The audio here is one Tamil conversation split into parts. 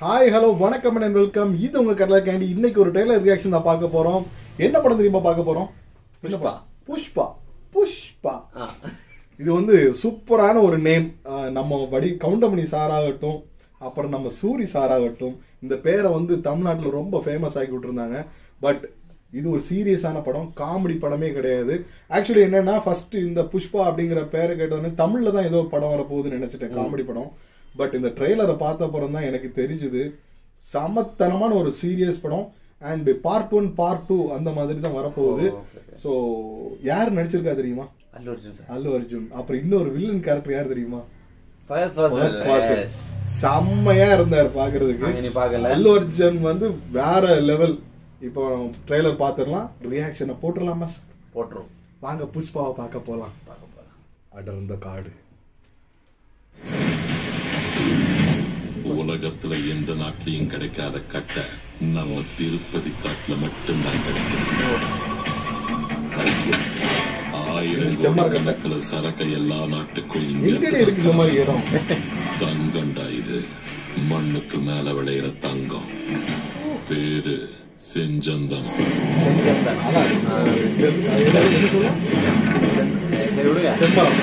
ஹாய் ஹலோ வணக்கம் அண்ட் வெல்கம் இது உங்க கடலை கேண்டி இன்னைக்கு ஒரு ட்ரெய்லர் ரியாக்ஷன் தான் பார்க்க போறோம் என்ன படம் தெரியுமா பார்க்க போறோம் என்ன புஷ்பா. படம்? புஷ்பா புஷ்பா ஆ. இது வந்து சூப்பரான ஒரு நேம் நம்ம வடி கவுண்டமணி சார் ஆகட்டும் அப்புறம் நம்ம சூரி சார் ஆகட்டும் இந்த பேரை வந்து தமிழ்நாட்டில் ரொம்ப ஃபேமஸ் ஆக்கி விட்டுருந்தாங்க பட் இது ஒரு சீரியஸான படம் காமெடி படமே கிடையாது ஆக்சுவலி என்னன்னா ஃபர்ஸ்ட் இந்த புஷ்பா அப்படிங்கிற பேரை கேட்டோடனே தமிழ்ல தான் ஏதோ படம் வரப்போகுதுன்னு நினைச்சிட்டேன் காமெடி படம் பட் இந்த ட்ரெய்லரை பார்த்த அப்புறம் தான் எனக்கு தெரிஞ்சுது சமத்தனமான ஒரு சீரியஸ் படம் and part one part two அந்த மாதிரி தான் வரப்போகுது ஓ, okay, okay. ஸோ யார் நடிச்சிருக்கா தெரியுமா அல்லு அர்ஜுன் சார் அல்லு அர்ஜுன் அப்புறம் இன்னொரு வில்லன் கேரக்டர் யார் தெரியுமா ஃபயர் ஃபஹத் ஃபாசில். செம்மையா இருந்தார் பாக்குறதுக்கு நாங்க இனி பார்க்கல. அல்லு அர்ஜுன் வந்து வேற லெவல் இப்போ ட்ரெய்லர் பாத்துடலாம் ரியாக்ஷனை போட்டுடலாமா சார் போட்டுரும் வாங்க புஷ்பாவை பார்க்க போலாம் பார்க்க போலாம் அடர்ந்த காடு உலகத்துல எந்த நாட்டிலையும் கிடைக்காத கட்டை நம்ம திருப்பதி காட்டுல மட்டும்தான் கிடைக்கிறது ஆயிரம் செம்ம கோடி கட்டை. கணக்குல சரக்கு எல்லா நாட்டுக்கும் இங்க எங்கடி இருக்கு இந்த மாதிரி இடம் தங்கம்டா இது மண்ணுக்கு மேல விளையிற தங்கம் பேரு செஞ்சந்தனம் செங்கந்தன். ஆனா, செம்- அது என்னது என்ன சொல்லுவோம்? சரி, விடுங்க செம்மரம்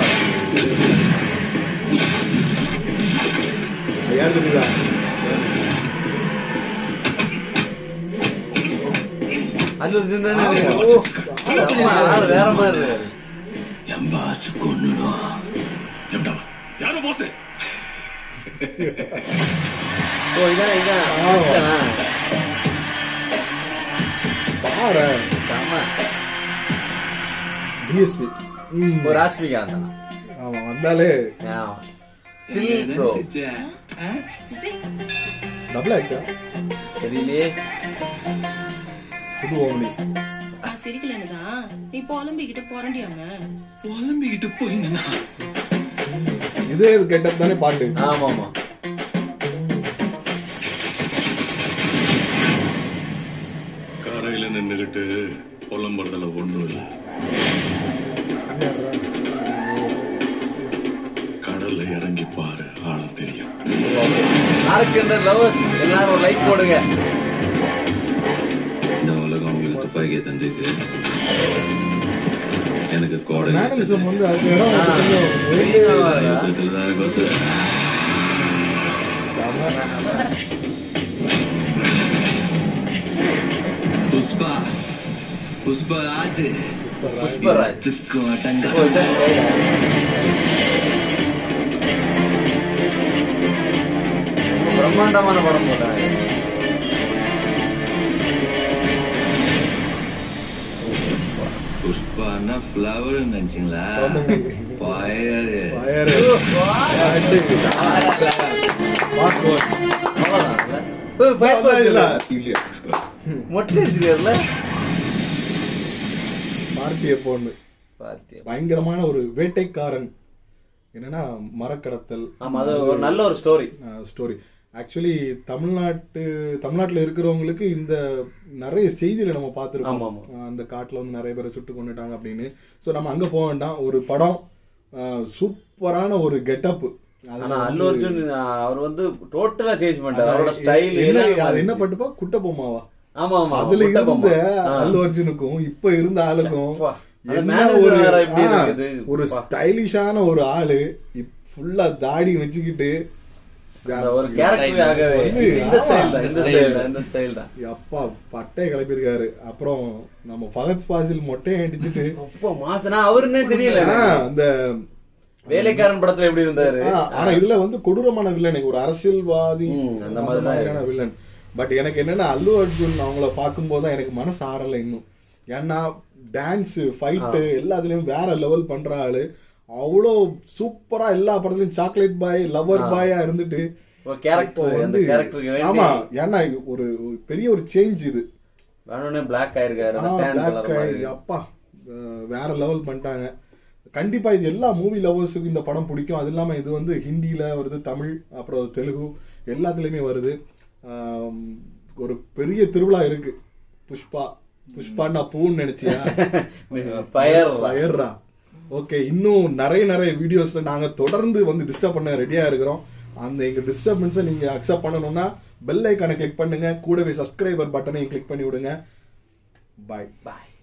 அது யார் தெரியுதா அல்லு அர்ஜுன் தானே ஆமா. ஓ, செம்ம ஆளு வேற மாதிரி இருக்காரு. எம்பாசு கொன்னுடும் யாரும் போசு ஓ இதான் இதான் ஆமா. மனுஷனா? பாரு செம்ம. டிஎஸ்பி ஒரு ராஷ்மிகாந்த் தானா? ஆமா வந்தாலே ஆமா. சில் ப்ரோ டபுள் ஆக்டா தெரியலையே புது ஓமனி நான் சிரிக்கலன்னு தான் நீ புலம்பிக்கிட்டு புரண்டியாம புலம்பிக்கிட்டு போய் நின்னா இதே இது கெட்டது தானே பாட்டு ஆமா ஆமா கரையில நின்னுகிட்டு புலம்புறதுல ஒண்ணும் இல்ல கடல்ல இறங்கி பாரு ஆழம் தெரியும் ஆரக்ஷன் லவர்ஸ் எல்லாரும் ஒரு லைக் போடுங்க இந்த உலகம் உங்களுக்கு துப்பாக்கியை தந்தது எனக்கு கோடை மேனலிசம் வந்து அது இடம் வந்து கொஞ்சம் வெளியே யுத்தத்துலதான் கொசு. செம. पुष्पा पुष्पराज புஷ்பராஜ் तुझको अटंगा ஓ இதான் ஸ்டைலா? பிரம்மாண்டமான படம் போட்டாங்க पुष्पा ना फ्लावर நினைச்சீங்களா ஆமாங்க. Fire Fire. அடி. Part one. அவ்வளவுதான்ல? ஓ, fight அவ்வளவுதான் இல்ல. இல்லையா புஷ்பா? மொட்டை அடிச்சுக்காருல பார்த்திய பொண்ணு பாத்தியா பயங்கரமான ஒரு வேட்டைக்காரன் என்னன்னா மரக்கடத்தல் ஆமா அது ஒரு நல்ல ஒரு ஸ்டோரி ஸ்டோரி ஆக்சுவலி தமிழ்நாட்டு தமிழ்நாட்டுல இருக்கிறவங்களுக்கு இந்த நிறைய செய்திகளை நம்ம ஆமா, பார்த்துருக்கோம் ஆமா. அஹ் அந்த காட்டுல வந்து நிறைய பேரை சுட்டு கொண்டுட்டாங்க அப்படின்னு சோ நம்ம அங்க போக வேண்டாம் ஒரு படம் சூப்பரான ஒரு கெட்டப் ஆனா அல்லு அர்ஜுன் ஆஹ், அவர் வந்து டோட்டலா சேஞ்ச் பண்ணிட்டாரு அவரோட ஸ்டைல் அது என்ன பட்டுப்பா குட்ட பொம்மாவா ஆமா ஆமா அதுல முட்டை இருந்த பொம்மை. ஆ. அல்லு அர்ஜுனுக்கும் இப்ப இருந்த ஆளுக்கும் அப்பா. அந்த என்ன manager ஒரு வேற எப்படி ஆ, இருக்குது? ஒரு அப்பா. ஸ்டைலிஷான ஒரு ஆளு ஃபுல்லா தாடி வச்சுக்கிட்டு அந்த ஒரு கேரக்டர் ஆகவே வந்து, இந்த ஸ்டைல் ஆமா. தான் இந்த ஸ்டைல் தான் இந்த ஸ்டைல் தான் அப்பா பட்டை கிளப்பியிருக்காரு அப்புறம் நம்ம ஃபகத் ஃபாசில் மொட்டையை அடிச்சுட்டு அப்பா மாசனா அவருன்னே தெரியல ஆ, அந்த வேலைக்காரன் படத்துல எப்படி இருந்தாரு ஆ, ஆனா இதுல வந்து கொடூரமான வில்லன் ஒரு அரசியல்வாதி ம், அந்த அந்த மாதிரி தான் மாதிரியான வில்லன் பட் எனக்கு என்னன்னா அல்லு அர்ஜுன் அவங்கள பார்க்கும்போது தான் எனக்கு மனசு ஆறல இன்னும் ஏன்னா டான்ஸ் ஃபைட்டு எல்லாத்துலயும் வேற லெவல் பண்ற ஆளு அவ்வளோ சூப்பரா எல்லா படத்துலயும் சாக்லேட் பாய் லவர் பாயா இருந்துட்டு ஒரு கேரக்டர் இப்போ அந்த கேரக்டருக்கு ஆமா வேண்டி ஏன்னா இது ஒரு ஒரு பெரிய ஒரு சேஞ்ச் இது வேணும்னே பிளாக் ஆயிருக்காரு அந்த ஆ, tan black colour eye, மாதிரி. அப்பா அஹ், வேற லெவல் பண்ணிட்டாங்க கண்டிப்பா இது எல்லா மூவி லவர்ஸுக்கும் இந்த படம் பிடிக்கும் அது இல்லாம இது வந்து ஹிந்தில வருது தமிழ் அப்புறம் தெலுங்கு எல்லாத்துலயுமே வருது ஆம், ஒரு பெரிய திருவிழா இருக்கு புஷ்பா புஷ்பான்னா பூன்னு நினைச்சியா Fire. ஃபயர்ரா ஓகே இன்னும் நிறைய நிறைய வீடியோஸ்ல நாங்க தொடர்ந்து வந்து டிஸ்டர்ப் பண்ண ரெடியா இருக்கிறோம் அந்த எங்க டிஸ்டர்பன்ஸை நீங்க அக்செப்ட் பண்ணணும்னா பெல் ஐக்கானை கிளிக் பண்ணுங்க கூடவே சப்ஸ்கிரைபர் பட்டனையும் கிளிக் பண்ணி விடுங்க பாய் பாய்